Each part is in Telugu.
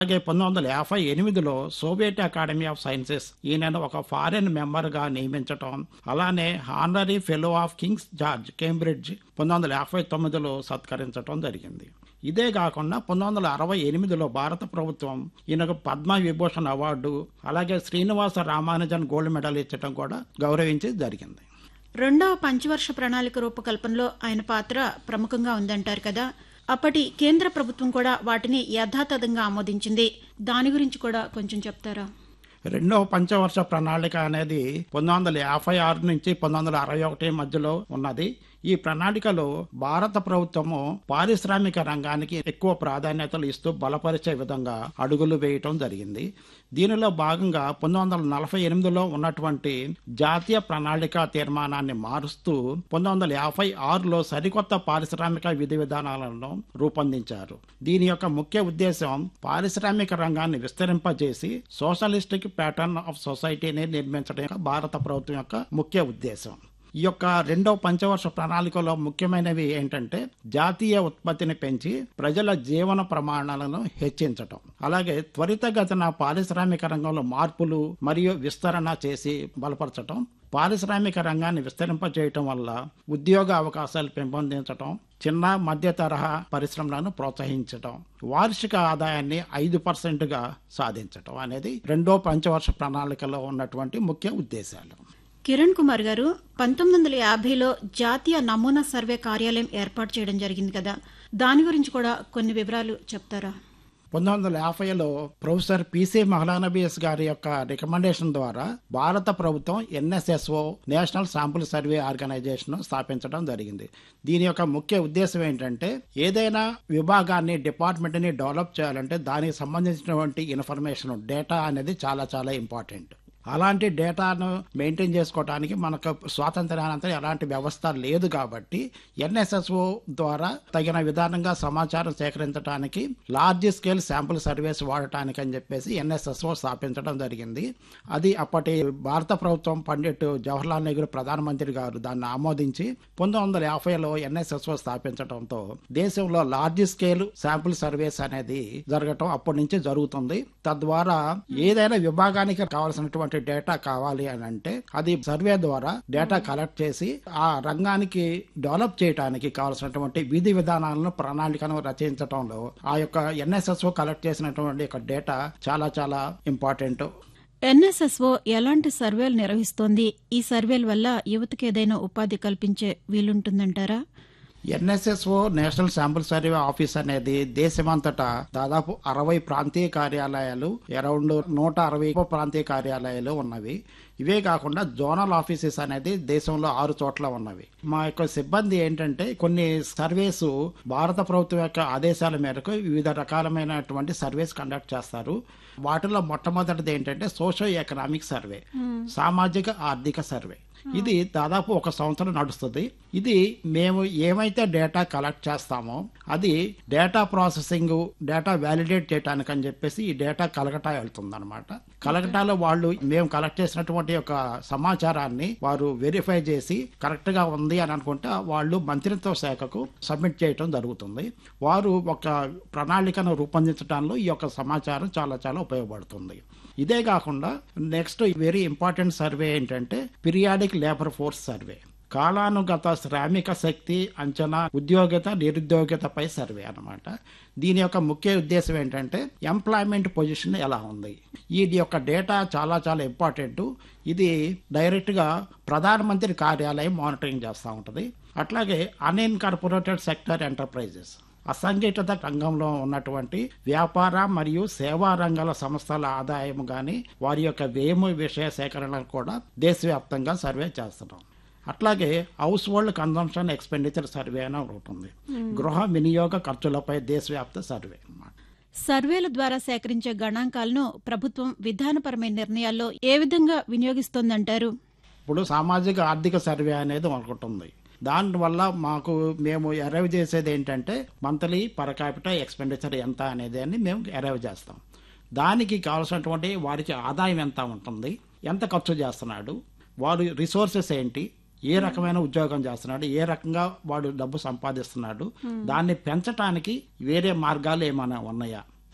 అలాగే పంతొమ్మిది వందల యాభై ఎనిమిదిలో సోవియట్ అకాడమీ ఆఫ్ సైన్సెస్ ఈయనను ఒక ఫారెన్ మెంబర్గా నియమించటం అలానే honorary fellow of King's college Cambridge పంతొమ్మిది వందల యాభై తొమ్మిదిలో సత్కరించడం జరిగింది ఇదే కాకుండా పంతొమ్మిది వందల అరవై ఎనిమిదిలో భారత ప్రభుత్వం ఈయనకు పద్మ విభూషణ్ అవార్డు అలాగే శ్రీనివాస రామానుజన్ గోల్డ్ మెడల్ ఇచ్చటం కూడా గౌరవించి జరిగింది రెండవ పంచవర్ష ప్రణాళిక రూపకల్పనలో ఆయన పాత్ర ప్రముఖంగా ఉందంటారు కదా అప్పటి కేంద్ర ప్రభుత్వం కూడా వాటిని యథాతథంగా ఆమోదించింది దాని గురించి కూడా కొంచెం చెప్తారా రెండవ పంచవర్ష ప్రణాళిక అనేది పంతొమ్మిది వందల యాభై ఆరు నుంచి పంతొమ్మిది వందల అరవై ఒకటి మధ్యలో ఉన్నది ఈ ప్రణాళికలో భారత ప్రభుత్వము పారిశ్రామిక రంగానికి ఎక్కువ ప్రాధాన్యతలు ఇస్తూ బలపరిచే విధంగా అడుగులు వేయటం జరిగింది దీనిలో భాగంగా పంతొమ్మిది వందల నలభై ఎనిమిదిలో ఉన్నటువంటి జాతీయ ప్రణాళిక తీర్మానాన్ని మారుస్తూ పంతొమ్మిది వందల యాభై ఆరులో సరికొత్త పారిశ్రామిక విధి విధానాలను రూపొందించారు దీని యొక్క ముఖ్య ఉద్దేశం పారిశ్రామిక రంగాన్ని విస్తరింపజేసి సోషలిస్టిక్ ప్యాటర్న్ ఆఫ్ సొసైటీని నిర్మించడం భారత ప్రభుత్వం యొక్క ముఖ్య ఉద్దేశం ఈ యొక్క రెండవ పంచవర్ష ప్రణాళికలో ముఖ్యమైనవి ఏంటంటే జాతీయ ఉత్పత్తిని పెంచి ప్రజల జీవన ప్రమాణాలను హెచ్చించటం అలాగే త్వరితగతిన పారిశ్రామిక రంగంలో మార్పులు మరియు విస్తరణ చేసి బలపరచటం పారిశ్రామిక రంగాన్ని విస్తరింపజేయటం వల్ల ఉద్యోగ అవకాశాలు పెంపొందించటం చిన్న మధ్య తరహా పరిశ్రమలను ప్రోత్సహించటం వార్షిక ఆదాయాన్ని ఐదు పర్సెంట్గా సాధించటం అనేది రెండో పంచవర్ష ప్రణాళికలో ఉన్నటువంటి ముఖ్య ఉద్దేశాలు కిరణ్ కుమార్ గారు పంతొమ్మిది వందల యాభైలో జాతీయ నమూనా సర్వే కార్యాలయం ఏర్పాటు చేయడం జరిగింది కదా దాని గురించి కూడా కొన్ని వివరాలు చెప్తారా పంతొమ్మిది వందల యాభైలో ప్రొఫెసర్ పిసి మహలానబీఎస్ గారి యొక్క రికమెండేషన్ ద్వారా భారత ప్రభుత్వం NSSO national sample survey organisation స్థాపించడం జరిగింది దీని యొక్క ముఖ్య ఉద్దేశం ఏంటంటే ఏదైనా విభాగాన్ని డిపార్ట్మెంట్ని డెవలప్ చేయాలంటే దానికి సంబంధించినటువంటి ఇన్ఫర్మేషన్ డేటా అనేది చాలా చాలా ఇంపార్టెంట్ అలాంటి డేటాను మెయింటైన్ చేసుకోవడానికి మనకు స్వాతంత్ర్యానంతరం ఎలాంటి వ్యవస్థ లేదు కాబట్టి ఎన్ఎస్ఎస్ఓ ద్వారా తగిన విధానంగా సమాచారం సేకరించడానికి లార్జ్ స్కేల్ శాంపుల్ సర్వేస్ వాడటానికి అని చెప్పేసి ఎన్ఎస్ఎస్ఓ స్థాపించడం జరిగింది అది అప్పటి భారత ప్రభుత్వం పండిట్ జవహర్లాల్ నెహ్రూ ప్రధానమంత్రి గారు దాన్ని ఆమోదించి పంతొమ్మిది వందల యాభైలో ఎన్ఎస్ఎస్ఓ స్థాపించడంతో దేశంలో లార్జ్ స్కేల్ శాంపుల్ సర్వేస్ అనేది జరగటం అప్పటి నుంచి జరుగుతుంది తద్వారా ఏదైనా విభాగానికి కావాల్సినటువంటి డేటా కావాలి అని అంటే అది సర్వే ద్వారా డేటా కలెక్ట్ చేసి ఆ రంగానికి డెవలప్ చేయడానికి కావాల్సినటువంటి విధి విధానాలను ప్రణాళికను రచించడంలో ఆ యొక్క ఎన్ఎస్ఎస్ఓ కలెక్ట్ చేసినటువంటి యొక్క డేటా చాలా చాలా ఇంపార్టెంట్ ఎన్ఎస్ఎస్ఓ ఎలాంటి సర్వేలు నిర్వహిస్తోంది ఈ సర్వేల వల్ల యువతకి ఏదైనా ఉపాధి కల్పించే వీలుంటుందంటారా NSSO national sample survey office అనేది దేశమంతటా దాదాపు అరవై ప్రాంతీయ కార్యాలయాలు అరౌండ్ నూట అరవై ప్రాంతీయ కార్యాలయాలు ఉన్నవి ఇవే కాకుండా జోనల్ ఆఫీసెస్ అనేది దేశంలో ఆరు చోట్ల ఉన్నవి మా యొక్క సిబ్బంది ఏంటంటే కొన్ని సర్వేస్ భారత ప్రభుత్వం యొక్క ఆదేశాల మేరకు వివిధ రకాలమైనటువంటి సర్వేస్ కండక్ట్ చేస్తారు వాటిలో మొట్టమొదటిది ఏంటంటే సోషో ఎకనామిక్ సర్వే సామాజిక ఆర్థిక సర్వే ఇది దాదాపు ఒక సంవత్సరం నడుస్తుంది ఇది మేము ఏమైతే డేటా కలెక్ట్ చేస్తామో అది డేటా ప్రాసెసింగ్ డేటా వ్యాలిడేట్ చేయడానికి అని చెప్పేసి ఈ డేటా కలకటా వెళ్తుంది అనమాట కలకటాలో వాళ్ళు మేము కలెక్ట్ చేసినటువంటి ఒక సమాచారాన్ని వారు వెరిఫై చేసి కరెక్ట్ గా ఉంది అని అనుకుంటే వాళ్ళు మంత్రిత్వ శాఖకు సబ్మిట్ చేయటం జరుగుతుంది వారు ఒక ప్రణాళికను రూపొందించడంలో ఈ యొక్క సమాచారం చాలా చాలా ఉపయోగపడుతుంది ఇదే కాకుండా నెక్స్ట్ వెరీ ఇంపార్టెంట్ సర్వే ఏంటంటే పీరియాడిక్ లేబర్ ఫోర్స్ సర్వే కాలానుగత శ్రామిక శక్తి అంచనా ఉద్యోగిత నిరుద్యోగితపై సర్వే అన్నమాట దీని యొక్క ముఖ్య ఉద్దేశం ఏంటంటే ఎంప్లాయ్మెంట్ పొజిషన్ ఎలా ఉంది ఈ యొక్క డేటా చాలా చాలా ఇంపార్టెంట్ ఇది డైరెక్ట్గా ప్రధానమంత్రి కార్యాలయం మానిటరింగ్ చేస్తూ ఉంటుంది అట్లాగే అన్ఇన్కార్పొరేటెడ్ సెక్టర్ ఎంటర్ప్రైజెస్ అసంఘటిత రంగంలో ఉన్నటువంటి వ్యాపార మరియు సేవా రంగాల సంస్థల ఆదాయం కానీ వారి యొక్క వ్యయము విషయ సేకరణలు కూడా దేశవ్యాప్తంగా సర్వే చేస్తున్నాం అట్లాగే household consumption expenditure survey అని ఒకటి ఉంది గృహ వినియోగ ఖర్చులపై దేశవ్యాప్త సర్వే అన్నమాట సర్వేల ద్వారా సేకరించే గణాంకాలను ప్రభుత్వం విధానపరమైన నిర్ణయాల్లో ఏ విధంగా వినియోగిస్తోందంటారు ఇప్పుడు సామాజిక ఆర్థిక సర్వే అనేది ఒకటి ఉంది దానివల్ల మాకు మేము అరైవ్ చేసేది ఏంటంటే మంత్లీ పర్ క్యాపిటల్ ఎక్స్పెండిచర్ ఎంత అనేది అని మేము అరైవ్ చేస్తాం దానికి కావాల్సినటువంటి వారికి ఆదాయం ఎంత ఉంటుంది ఎంత ఖర్చు చేస్తున్నాడు వాడు రిసోర్సెస్ ఏంటి ఏ రకమైన ఉద్యోగం చేస్తున్నాడు ఏ రకంగా వాడు డబ్బు సంపాదిస్తున్నాడు దాన్ని పెంచడానికి వేరే మార్గాలు ఏమైనా ఉన్నాయా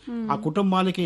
ఆ కుటుంబాలకి